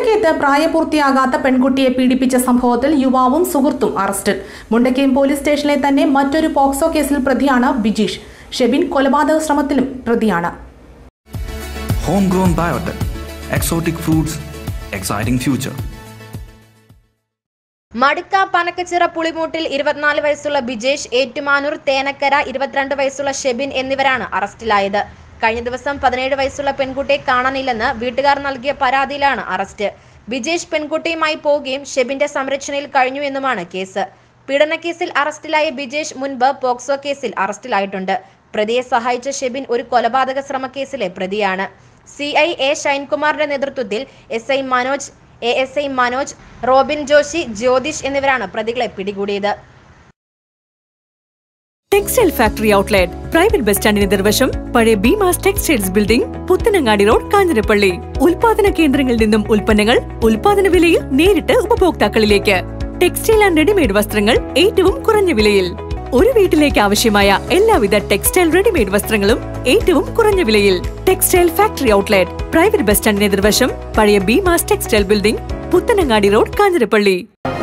മുണ്ടക്കയത്ത് പ്രായപൂർത്തിയാകാത്ത പെൺകുട്ടിയെ പീഡിപ്പിച്ച സംഭവത്തിൽ യുവാവും സുഹൃത്തും അറസ്റ്റിൽ മുണ്ടക്കയം പോലീസ് സ്റ്റേഷനിലെ തന്നെ മറ്റൊരു പോക്സോ കേസിൽ പ്രതിയാണ് ബിജീഷ് ഷെബിൻ കൊലപാതക ശ്രമത്തിലും പ്രതിയാണ് Homegrown biotech, exotic fruits, exciting future. Madukka Panakkachira പുളിമൂട്ടിൽ ഇരുപത്തിനാല് വയസ്സുള്ള ബിജേഷ് ഏറ്റുമാനൂർ തേനക്കര ഇരുപത്തിരണ്ട് വയസ്സുള്ള ഷെബിൻ എന്നിവരാണ് അറസ്റ്റിലായത് കഴിഞ്ഞ ദിവസം പതിനേഴ് വയസ്സുള്ള പെൺകുട്ടിയെ കാണാനില്ലെന്ന് വീട്ടുകാർ നൽകിയ പരാതിയിലാണ് അറസ്റ്റ് ബിജേഷ് പെൺകുട്ടിയുമായി പോവുകയും ഷെബിന്റെ സംരക്ഷണയിൽ കഴിഞ്ഞു എന്നുമാണ് കേസ് പീഡനക്കേസിൽ അറസ്റ്റിലായ ബിജേഷ് മുൻപ് പോക്സോ കേസിൽ അറസ്റ്റിലായിട്ടുണ്ട് പ്രതിയെ സഹായിച്ച ഷെബിൻ ഒരു കൊലപാതക ശ്രമക്കേസിലെ പ്രതിയാണ് സി ഐ എ ഷൈൻകുമാറിന്റെ നേതൃത്വത്തിൽ S I Manoj A S I Manoj Robin Joshi Jyothish എന്നിവരാണ് പ്രതികളെ പിടികൂടിയത് textile factory outlet private bus സ്റ്റാൻഡിന് എതിർവശം പഴയ Beemas textiles building Puthanangadi road Kanjirappally ഉൽപാദന കേന്ദ്രങ്ങളിൽ നിന്നും ഉൽപ്പന്നങ്ങൾ ഉൽപാദന വിലയിൽ നേരിട്ട് ഉപഭോക്താക്കളിലേക്ക് ടെക്സ്റ്റൈൽ ആൻഡ് റെഡിമെയ്ഡ് വസ്ത്രങ്ങൾ ഏറ്റവും കുറഞ്ഞ വിലയിൽ ഒരു വീട്ടിലേക്ക് ആവശ്യമായ എല്ലാവിധ ടെക്സ്റ്റൈൽ റെഡിമെയ്ഡ് വസ്ത്രങ്ങളും ഏറ്റവും കുറഞ്ഞ വിലയിൽ textile factory outlet private bus സ്റ്റാൻഡിന് എതിർവശം പഴയ Beemas textile building Puthanangadi road Kanjirappally